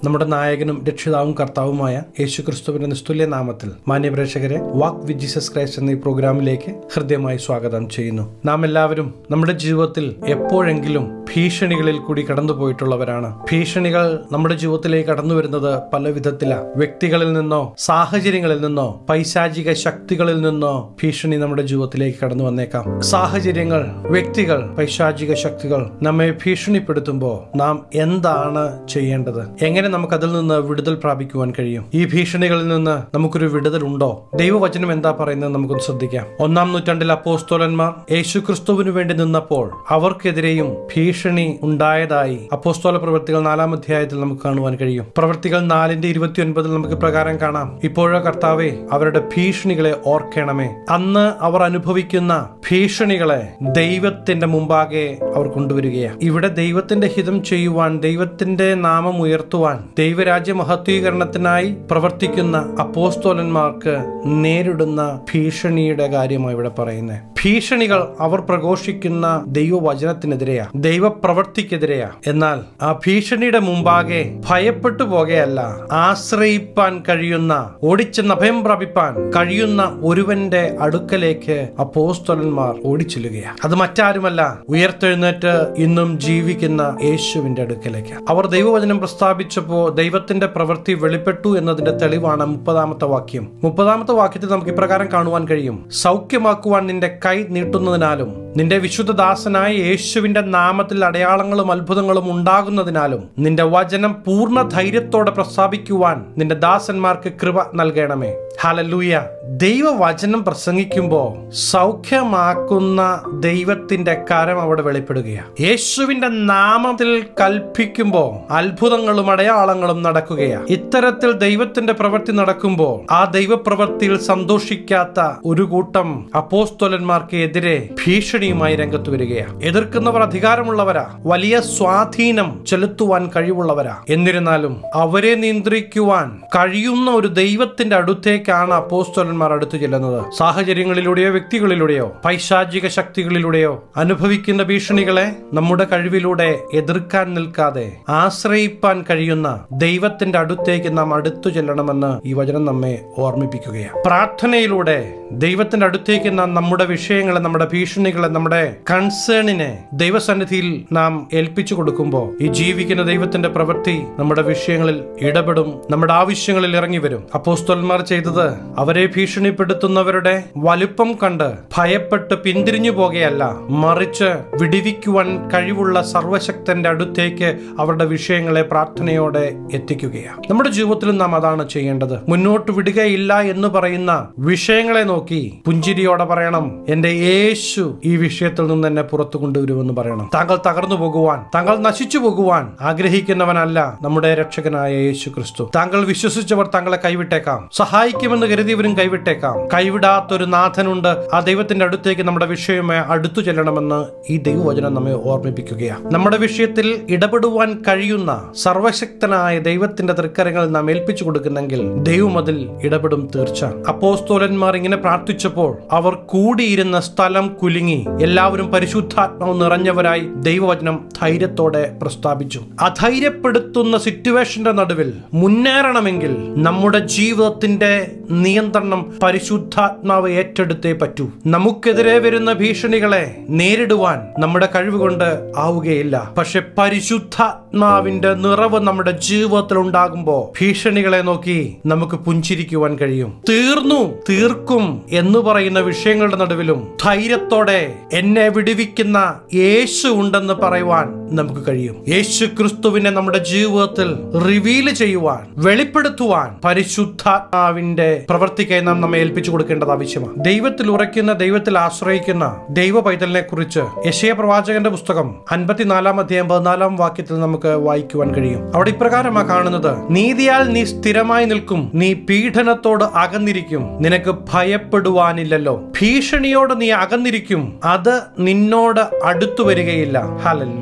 നമ്മുടെ നായകനും രക്ഷിതാവും കർത്താവുമായ യേശു ക്രിസ്തുവിന്റെ നിസ്തുല്യ നാമത്തിൽ മാന്യപ്രേക്ഷകരെ വാക്ക് വിത്ത് ജീസസ് ക്രൈസ്റ്റ് എന്ന ഈ പ്രോഗ്രാമിലേക്ക് ഹൃദ്യമായി സ്വാഗതം ചെയ്യുന്നു നാം എല്ലാവരും നമ്മുടെ ജീവിതത്തിൽ എപ്പോഴെങ്കിലും ഭീഷണികളിൽ കൂടി കടന്നുപോയിട്ടുള്ളവരാണ് ഭീഷണികൾ നമ്മുടെ ജീവിതത്തിലേക്ക് കടന്നു വരുന്നത് പല വിധത്തിലാണ് വ്യക്തികളിൽ നിന്നോ സാഹചര്യങ്ങളിൽ നിന്നോ പൈശാചിക ശക്തികളിൽ നിന്നോ ഭീഷണി നമ്മുടെ ജീവിതത്തിലേക്ക് കടന്നു വന്നേക്കാം സാഹചര്യങ്ങൾ വ്യക്തികൾ പൈശാചിക ശക്തികൾ നമ്മെ ഭീഷണിപ്പെടുത്തുമ്പോൾ നാം എന്താണ് ചെയ്യേണ്ടത് എങ്ങനെ നമുക്ക് അതിൽ നിന്ന് വിടുതൽ പ്രാപിക്കുവാൻ കഴിയും ഈ ഭീഷണികളിൽ നിന്ന് നമുക്കൊരു വിടുതൽ ഉണ്ടോ ദൈവവചനം എന്താ പറയുന്നത് നമുക്കൊന്ന് ശ്രദ്ധിക്കാം ഒന്നാം നൂറ്റാണ്ടിൽ അപ്പോസ്തോലന്മാർ യേശു ക്രിസ്തുവിനു വേണ്ടി നിന്നപ്പോൾ അവർക്കെതിരെയും ഭീഷണി ഉണ്ടായതായി അപ്പോസ്തോല പ്രവൃത്തികൾ നാലാം അധ്യായത്തിൽ നമുക്ക് കാണുവാൻ കഴിയും പ്രവൃത്തികൾ നാലിന്റെ ഇരുപത്തിയൊൻപതിൽ നമുക്ക് പ്രകാരം കാണാം ഇപ്പോഴോ കർത്താവെ അവരുടെ ഭീഷണികളെ ഓർക്കണമേ അന്ന് അവർ അനുഭവിക്കുന്ന ഭീഷണികളെ ദൈവത്തിന്റെ മുമ്പാകെ അവർ കൊണ്ടുവരികയാണ് ഇവിടെ ദൈവത്തിന്റെ ഹിതം ചെയ്യുവാൻ ദൈവത്തിന്റെ നാമം ഉയർത്തുവാൻ ദൈവരാജ്യ മഹത്വീകരണത്തിനായി പ്രവർത്തിക്കുന്ന അപ്പോസ്തോലന്മാർക്ക് നേരിടുന്ന ഭീഷണിയുടെ കാര്യമാണ് ഇവിടെ പറയുന്നത് ഭീഷണികൾ അവർ പ്രഘോഷിക്കുന്ന ദൈവവചനത്തിനെതിരെയാ ദൈവപ്രവർത്തിക്കെതിരെയാ എന്നാൽ ആ ഭീഷണിയുടെ മുമ്പാകെ ഭയപ്പെട്ടു പോകുകയല്ല ആശ്രയിപ്പാൻ കഴിയുന്ന ഓടിച്ചെന്ന് അഭയം പ്രാപിപ്പാൻ കഴിയുന്ന ഒരുവന്റെ അടുക്കലേക്ക് അപ്പോസ്തലന്മാർ ഓടിച്ചെല്ലുകയാണ് അത് മറ്റാരുമല്ല ഉയർത്തെഴുന്നേറ്റ് ഇന്നും ജീവിക്കുന്ന യേശുവിന്റെ അടുക്കലേക്ക് അവർ ദൈവവചനം പ്രസ്താവിച്ചപ്പോ ദൈവത്തിന്റെ പ്രവൃത്തി വെളിപ്പെട്ടു എന്നതിന്റെ തെളിവാണ് മുപ്പതാമത്തെ വാക്യം മുപ്പതാമത്തെ വാക്യത്തിൽ നമുക്ക് ഇപ്രകാരം കാണുവാൻ കഴിയും സൗഖ്യമാക്കുവാൻ നിന്റെ കൈ നീട്ടുന്നതിനാലും നിന്റെ വിശുദ്ധദാസനായ യേശുവിന്റെ നാമത്തിൽ അടയാളങ്ങളും അത്ഭുതങ്ങളും ഉണ്ടാകുന്നതിനാലും നിന്റെ വചനം പൂർണ്ണ ധൈര്യത്തോടെ പ്രസ്താവിക്കുവാൻ നിന്റെ ദാസന്മാർക്ക് കൃപ നൽകണമേ ഹലലൂയ ദൈവവചനം പ്രസംഗിക്കുമ്പോൾ സൗഖ്യമാക്കുന്ന ദൈവത്തിന്റെ കരം അവിടെ വെളിപ്പെടുകയാണ് യേശുവിന്റെ നാമത്തിൽ കൽപ്പിക്കുമ്പോൾ അത്ഭുതങ്ങളും അടയാളങ്ങളും നടക്കുകയാണ് ഇത്തരത്തിൽ ദൈവത്തിന്റെ പ്രവൃത്തി നടക്കുമ്പോൾ ആ ദൈവപ്രവൃത്തിയിൽ സന്തോഷിക്കാത്ത ഒരു കൂട്ടം അപ്പോസ്തോലന്മാർക്ക് എതിരെ ഭീഷണിയുമായി രംഗത്ത് വരികയാണ് എതിർക്കുന്നവർ അധികാരമുള്ളവരാ വലിയ സ്വാധീനം ചെലുത്തുവാൻ കഴിവുള്ളവരാ എന്നിരുന്നാലും അവരെ നിയന്ത്രിക്കുവാൻ കഴിയുന്ന ഒരു ദൈവത്തിന്റെ അടുത്തേക്കാണ് അപ്പോസ്തോലന്മാർ അടുത്തു ചെല്ലുന്നത് സാഹചര്യങ്ങളിലൂടെയോ വ്യക്തികളിലൂടെയോ പൈശാചിക ശക്തികളിലൂടെയോ അനുഭവിക്കുന്ന ഭീഷണികളെ നമ്മുടെ കഴിവിലൂടെ എതിർക്കാൻ നിൽക്കാതെ ആശ്രയിപ്പാൻ കഴിയുന്ന ദൈവത്തിന്റെ അടുത്തേക്ക് നാം അടുത്തു ചെല്ലണമെന്ന് ഈ വചനം നമ്മെ ഓർമ്മിപ്പിക്കുകയാണ് പ്രാർത്ഥനയിലൂടെ ദൈവത്തിന്റെ അടുത്തേക്ക് നാം നമ്മുടെ വിഷയങ്ങളെ നമ്മുടെ ഭീഷണികളെ നമ്മുടെ കൺസേണിനെ ദൈവസന്നിധിയിൽ നാം ഏൽപ്പിച്ചു കൊടുക്കുമ്പോൾ ഈ ജീവിക്കുന്ന ദൈവത്തിന്റെ പ്രവൃത്തി നമ്മുടെ വിഷയങ്ങളിൽ ഇടപെടും നമ്മുടെ ആവശ്യങ്ങളിൽ ഇറങ്ങി വരും അപ്പോസ്തോലന്മാർ ചെയ്തത് അവരെ ഭീഷണിപ്പെടുത്തുന്നവരുടെ വലുപ്പം കണ്ട് ഭയപ്പെട്ട് പിന്തിരിഞ്ഞു പോകുകയല്ല മറിച്ച് വിടിവിക്കുവാൻ കഴിവുള്ള സർവശക്തന്റെ അടുത്തേക്ക് അവരുടെ വിഷയങ്ങളെ പ്രാർത്ഥനയോടെ എത്തിക്കുകയാണ് നമ്മുടെ ജീവിതത്തിലും നാം അതാണ് ചെയ്യേണ്ടത് മുന്നോട്ട് വിടുകയില്ല എന്ന് പറയുന്ന വിഷയങ്ങളെ നോക്കി പുഞ്ചിരിയോടെ പറയണം എന്റെ യേശു ഈ വിഷയത്തിൽ നിന്ന് എന്നെ പുറത്തു കൊണ്ടുവരുമെന്ന് പറയണം താങ്കൾ തകർന്നു പോകുവാൻ താങ്കൾ നശിച്ചു പോകുവാൻ ആഗ്രഹിക്കുന്നവനല്ല നമ്മുടെ രക്ഷകനായ യേശു ക്രിസ്തു താങ്കൾ വിശ്വസിച്ചവർ താങ്കളെ കൈവിട്ടേക്കാം സഹായിക്കുമെന്ന് കരുതിയവരും കൈവിട്ടേക്കാം കൈവിടാത്തൊരു നാഥനുണ്ട് ആ ദൈവത്തിന്റെ അടുത്തേക്ക് നമ്മുടെ വിഷയമേ അടുത്തു ചെല്ലണമെന്ന് ഈ ദൈവവചനം നമ്മെ ഓർമ്മിപ്പിക്കുകയാണ് നമ്മുടെ വിഷയത്തിൽ ഇടപെടുവാൻ കഴിയുന്ന സർവശക്തനായ ദൈവത്തിന്റെ തൃക്കരങ്ങൾ നാം ഏൽപ്പിച്ചു കൊടുക്കുന്നെങ്കിൽ ദൈവം അതിൽ ഇടപെടും തീർച്ച അപ്പോസ്തോലന്മാർ ഇങ്ങനെ പ്രാർത്ഥിച്ചപ്പോൾ അവർ കൂടിയിരുന്ന സ്ഥലം കുലുങ്ങി എല്ലാവരും പരിശുദ്ധാത്മാവ് നിറഞ്ഞവരായി ദൈവവചനം ധൈര്യത്തോടെ പ്രസ്താവിച്ചു അധൈര്യപ്പെടുത്തുന്ന സിറ്റുവേഷന്റെ നടുവിൽ മുന്നേറണമെങ്കിൽ നമ്മുടെ ജീവിതത്തിന്റെ നിയന്ത്രണം പരിശുദ്ധാത്മാവ് ഏറ്റെടുത്തേ പറ്റൂ നമുക്കെതിരെ വരുന്ന ഭീഷണികളെ നേരിടുവാൻ നമ്മുടെ കഴിവുകൊണ്ട് ആവുകയില്ല പക്ഷെ പരിശുദ്ധാത്മാവിന്റെ നിറവ് നമ്മുടെ ജീവിതത്തിൽ ഉണ്ടാകുമ്പോ ഭീഷണികളെ നോക്കി നമുക്ക് പുഞ്ചിരിക്കുവാൻ കഴിയും തീർന്നു തീർക്കും എന്ന് പറയുന്ന വിഷയങ്ങളുടെ നടുവിലും ധൈര്യത്തോടെ എന്നെ വിടുവിക്കുന്ന യേശു ഉണ്ടെന്ന് പറയുവാൻ നമുക്ക് കഴിയും യേശു ക്രിസ്തുവിനെ നമ്മുടെ ജീവിതത്തിൽ റിവീൽ ചെയ്യുവാൻ വെളിപ്പെടുത്തുവാൻ പരിശുദ്ധാത്മാവിന്റെ പ്രവർത്തിക്കായി നാം നമ്മെ ഏൽപ്പിച്ചു കൊടുക്കേണ്ടത് ആവശ്യമാണ് ദൈവത്തിൽ ഉറയ്ക്കുന്ന ദൈവത്തിൽ ആശ്രയിക്കുന്ന ദൈവ പൈതലിനെ കുറിച്ച് യശയ പ്രവാചകന്റെ പുസ്തകം അൻപത്തിനാലാം അധ്യായം പതിനാലാം വാക്യത്തിൽ നമുക്ക് വായിക്കുവാൻ കഴിയും അവിടെ ഇപ്രകാരമാ കാണുന്നത് നീതിയാൽ നീ സ്ഥിരമായി നിൽക്കും നീ പീഡനത്തോട് അകന്നിരിക്കും നിനക്ക് ഭയപ്പെടുവാനില്ലല്ലോ ഭീഷണിയോട് നീ അകന്നിരിക്കും അത് നിന്നോട് അടുത്തു വരികയില്ല ഹലല്ലൂയ്യ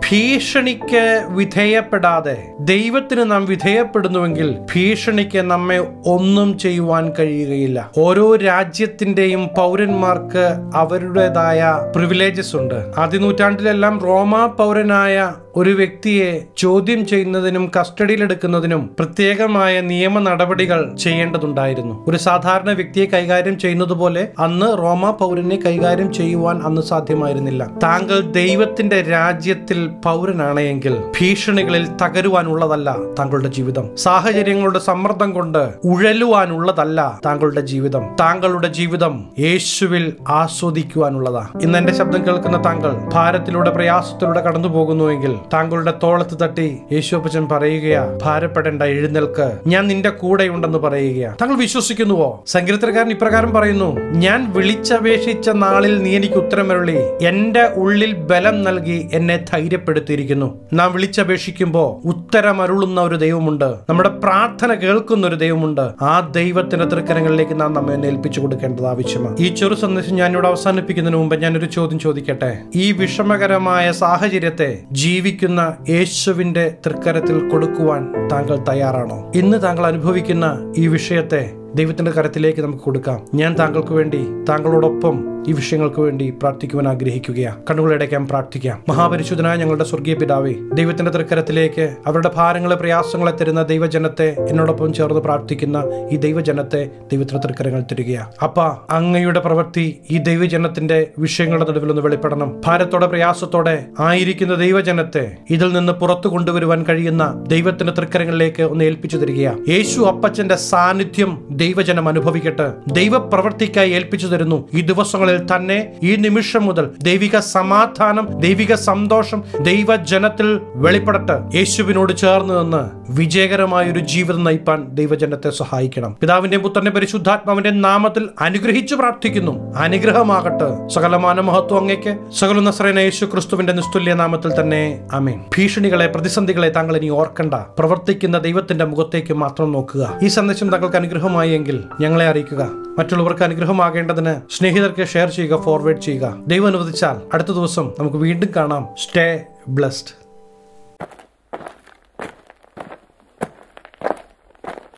ഭീഷണിക്ക് വിധേയപ്പെടാതെ ദൈവത്തിന് നാം വിധേയപ്പെടുന്നുവെങ്കിൽ ഭീഷണിക്ക് നമ്മെ ഒന്നും ചെയ്യുവാൻ കഴിയുകയില്ല ഓരോ രാജ്യത്തിന്റെയും പൗരന്മാർക്ക് അവരുടേതായ പ്രിവിലേജസ് ഉണ്ട് ആദ്യ നൂറ്റാണ്ടിലെല്ലാം റോമ പൗരനായ ഒരു വ്യക്തിയെ ചോദ്യം ചെയ്യുന്നതിനും കസ്റ്റഡിയിലെടുക്കുന്നതിനും പ്രത്യേകമായ നിയമ നടപടികൾ ചെയ്യേണ്ടതുണ്ടായിരുന്നു ഒരു സാധാരണ വ്യക്തിയെ കൈകാര്യം ചെയ്യുന്നത് പോലെ അന്ന് റോമ പൗരനെ കൈകാര്യം ചെയ്യുവാൻ അന്ന് സാധ്യമായിരുന്നില്ല താങ്കൾ ദൈവത്തിന്റെ രാജ്യത്തിൽ പൗരനാണ് എങ്കിൽ ഭീഷണികളിൽ തകരുവാനുള്ളതല്ല താങ്കളുടെ ജീവിതം സാഹചര്യങ്ങളുടെ സമ്മർദ്ദം കൊണ്ട് ഉഴലുവാനുള്ളതല്ല താങ്കളുടെ ജീവിതം താങ്കളുടെ ജീവിതം യേശുവിൽ ആസ്വദിക്കുവാനുള്ളതാ ഇന്ന് എന്റെ ശബ്ദം കേൾക്കുന്ന താങ്കൾ ഭാരത്തിലൂടെ പ്രയാസത്തിലൂടെ കടന്നു പോകുന്നുവെങ്കിൽ താങ്കളുടെ തോളത്ത് തട്ടി യേശുപ്പച്ചൻ പറയുകയാ ഭാരപ്പെടേണ്ട എഴുന്നേൽക്ക് ഞാൻ നിന്റെ കൂടെയുണ്ടെന്ന് പറയുകയാ താങ്കൾ വിശ്വസിക്കുന്നുവോ സങ്കീർത്തനക്കാരൻ ഇപ്രകാരം പറയുന്നു ഞാൻ വിളിച്ചപേക്ഷിച്ച നാളിൽ നീ എനിക്ക് ഉത്തരമരുളി എന്റെ ഉള്ളിൽ ബലം നൽകി എന്നെ ധൈര്യപ്പെടുത്തിയിരിക്കുന്നു നാം വിളിച്ചപേക്ഷിക്കുമ്പോൾ ഉത്തരമരുളുന്ന ഒരു ദൈവമുണ്ട് നമ്മുടെ പ്രാർത്ഥന കേൾക്കുന്ന ഒരു ദൈവമുണ്ട് ആ ദൈവത്തിന്റെ തൃക്കരങ്ങളിലേക്ക് നാം നമ്മെ ഒന്ന് ഏൽപ്പിച്ചു കൊടുക്കേണ്ടത് ആവശ്യമാണ് ഈ ചെറു സന്ദേശം ഞാൻ ഇവിടെ അവസാനിപ്പിക്കുന്നതിന് മുമ്പ് ഞാനൊരു ചോദ്യം ചോദിക്കട്ടെ ഈ വിഷമകരമായ സാഹചര്യത്തെ ജീവിക്കുന്ന യേശുവിന്റെ തൃക്കരത്തിൽ കൊടുക്കുവാൻ താങ്കൾ തയ്യാറാണോ ഇന്ന് താങ്കൾ അനുഭവിക്കുന്ന ഈ വിഷയത്തെ ദൈവത്തിന്റെ കരത്തിലേക്ക് നമുക്ക് കൊടുക്കാം ഞാൻ താങ്കൾക്ക് വേണ്ടി താങ്കളോടൊപ്പം ഈ വിഷയങ്ങൾക്ക് വേണ്ടി പ്രാർത്ഥിക്കുവാൻ ആഗ്രഹിക്കുകയാണ് കണ്ണുകളടയ്ക്കാൻ പ്രാർത്ഥിക്കാം മഹാപരിശുദ്ധനായ ഞങ്ങളുടെ സ്വർഗീയ പിതാവേ ദൈവത്തിന്റെ തൃക്കരത്തിലേക്ക് അവരുടെ ഭാരങ്ങളെ പ്രയാസങ്ങളെ തരുന്ന ദൈവജനത്തെ എന്നോടൊപ്പം ചേർന്ന് പ്രാർത്ഥിക്കുന്ന ഈ ദൈവജനത്തെ ദൈവത്തിന്റെ തൃക്കരങ്ങൾ തരികയാണ് അപ്പ അങ്ങയുടെ പ്രവൃത്തി ഈ ദൈവജനത്തിന്റെ വിഷയങ്ങളുടെ നടുവിൽ ഒന്ന് വെളിപ്പെടണം ഭാരത്തോടെ പ്രയാസത്തോടെ ആയിരിക്കുന്ന ദൈവജനത്തെ ഇതിൽ നിന്ന് പുറത്തു കൊണ്ടുവരുവാൻ കഴിയുന്ന ദൈവത്തിന്റെ തൃക്കരങ്ങളിലേക്ക് ഒന്ന് ഏൽപ്പിച്ചു തരികയാണ് യേശു അപ്പച്ചന്റെ സാന്നിധ്യം ദൈവജനം അനുഭവിക്കട്ടെ ദൈവപ്രവൃത്തിക്കായി ഏൽപ്പിച്ചു തരുന്നു ഈ ദിവസങ്ങളിൽ തന്നെ ഈ നിമിഷം മുതൽ ദൈവിക സമാധാനം ദൈവിക സന്തോഷം ദൈവജനത്തിൽ വെളിപ്പെടട്ടെ യേശുവിനോട് ചേർന്ന് നിന്ന് വിജയകരമായ ഒരു ജീവിതം നയിപ്പാൻ ദൈവജനത്തെ സഹായിക്കണം പിതാവിന്റെ പുത്രന്റെ പരിശുദ്ധാത്മാവിന്റെ നാമത്തിൽ അനുഗ്രഹിച്ചു പ്രാർത്ഥിക്കുന്നു അനുഗ്രഹമാകട്ടെ സകലമാന മഹത്വം അങ്ങേക്ക് സകല നസ്രേന യേശു ക്രിസ്തുവിന്റെ നിസ്തുല്യ നാമത്തിൽ തന്നെ അമീൻ ഭീഷണികളെ പ്രതിസന്ധികളെ താങ്കൾ ഇനി ഓർക്കണ്ട പ്രവർത്തിക്കുന്ന ദൈവത്തിന്റെ മുഖത്തേക്ക് മാത്രം നോക്കുക ഈ സന്ദേശം താങ്കൾക്ക് അനുഗ്രഹമായി എങ്കിൽ ഞങ്ങളെ അറിയിക്കുക മറ്റുള്ളവർക്ക് അനുഗ്രഹമാകേണ്ടതിന് സ്നേഹിതർക്ക് ഷെയർ ചെയ്യുക ഫോർവേഡ് ചെയ്യുക ദൈവം അനുവദിച്ചാൽ അടുത്ത ദിവസം നമുക്ക് വീണ്ടും കാണാം സ്റ്റേ ബ്ലസ്ഡ്